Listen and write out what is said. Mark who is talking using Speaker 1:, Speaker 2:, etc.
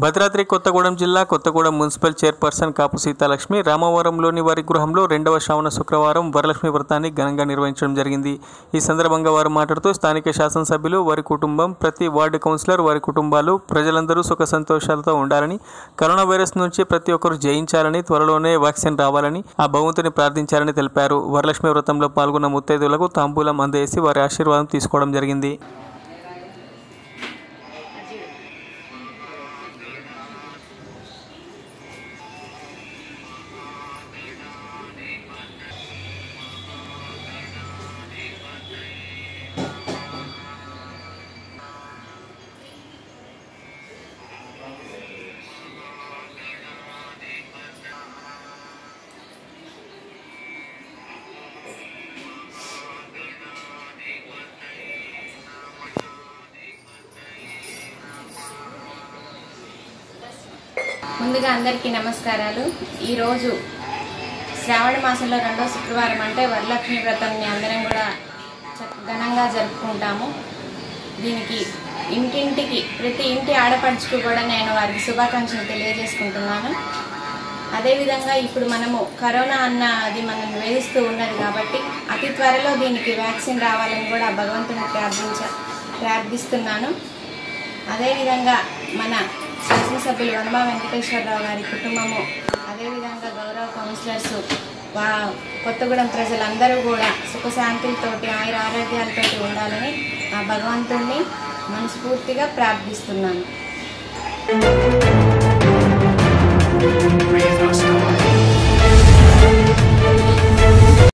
Speaker 1: భద్రాద్రి కొత్తగూడెం జిల్లా Kothagudem municipal chairperson Kapu Seethalakshmi రామవరంలోని వారి గృహంలో రెండవ శ్రావణ శుక్రవారం వరలక్ష్మి వ్రతాన్ని ఘనంగా నిర్వహించడం జరిగింది ఈ సందర్భంగా వారు మాట్లాడుతూ స్థానిక శాసనసభ్యులు వారి కుటుంబం ప్రతి వార్డు కౌన్సిలర్ వారి కుటుంబాలు ప్రజలందరూ సుఖ సంతోషాలతో ఉండాలని కరోనా వైరస్ నుంచి ప్రతి ఒక్కరూ జయించాలని త్వరలోనే వ్యాక్సిన్ రావాలని ఆ భగవంతుని ప్రార్థించాలని తెలిపారు వరలక్ష్మి వ్రతంలో పాల్గొన్న ముత్తైదులకు తాంబూలం అందజేసి వారి ఆశీర్వాదం తీసుకోవడం జరిగింది
Speaker 2: ముందుగా అందరికీ నమస్కారాలు ఈరోజు శ్రావణ మాసంలో రెండో శుక్రవారం అంటే వరలక్ష్మి వ్రతంని అందరం కూడా చ- ఘనంగా జరుపుకుంటాము దీనికి ఇంటింటికి ప్రతి ఇంటి ఆడపడుచుకు కూడా నేను వారికి శుభాకాంక్షలు తెలియజేసుకుంటున్నాను అదేవిధంగా ఇప్పుడు మనము కరోనా అన్న అది మనం వేధిస్తూ ఉన్నది కాబట్టి అతి త్వరలో దీనికి వ్యాక్సిన్ రావాలని కూడా భగవంతుని ప్రార్థించ ప్రార్థిస్తున్నాను అదేవిధంగా మన శాసనసభ్యులు వనమా వెంకటేశ్వరరావు గారి కుటుంబము అదేవిధంగా గౌరవ కౌన్సిలర్స్ వా కొత్తగూడెం ప్రజలందరూ కూడా సుఖశాంతులతోటి ఆయుర ఆరోగ్యాలతోటి ఉండాలని ఆ భగవంతుణ్ణి మనస్ఫూర్తిగా ప్రార్థిస్తున్నాను
Speaker 3: Breathe us